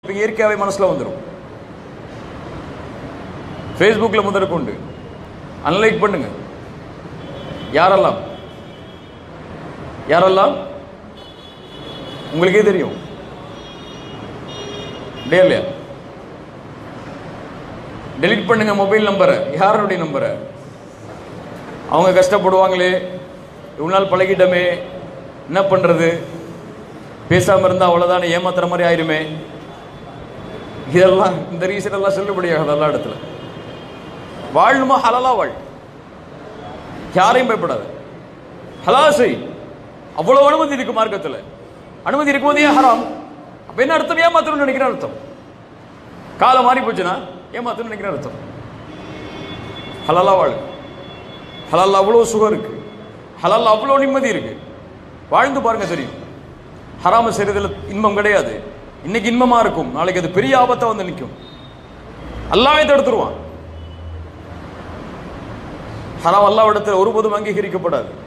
இயற்கையாகவே மனசுல வந்துடும் ஃபேஸ்புக்கில் முதற்கொண்டு அன்லைக் பண்ணுங்க யாரெல்லாம் யாரெல்லாம் உங்களுக்கே தெரியும் இல்லையா இல்லையா டெலீட் பண்ணுங்க மொபைல் நம்பரை யாருடைய நம்பரை அவங்க கஷ்டப்படுவாங்களே இவ்வளவு நாள் பழகிட்டமே என்ன பண்றது பேசாம இருந்தா அவ்வளவுதானே ஏமாத்துற மாதிரி ஆயிருமே இதெல்லாம் இந்த ரீசன் எல்லாம் செல்லுபடியாகாது எல்லா இடத்துல வாழணுமா ஹலலா வாழ் யாரையும் பயப்படாத ஹலா செய் அவ்வளவு அனுமதி இருக்கு மார்க்கத்துல அனுமதி இருக்கும்போது ஏன் ஹராம் அப்ப என்ன அர்த்தம் ஏமாத்தணும்னு நினைக்கிற அர்த்தம் காலம் மாறி போச்சுன்னா ஏமாத்தணும்னு நினைக்கிற அர்த்தம் ஹலாலா வாழ் ஹலால் அவ்வளோ சுகம் இருக்கு ஹலால் அவ்வளோ நிம்மதி இருக்கு வாழ்ந்து பாருங்க தெரியும் ஹராம செய்யறதுல இன்பம் கிடையாது இன்னைக்கு இன்பமா இருக்கும் நாளைக்கு அது பெரிய ஆபத்தா வந்து நிற்கும் அல்லாவே தடுத்துருவான் ஹராம் அல்லாவிடத்தில் ஒருபோதும் அங்கீகரிக்கப்படாது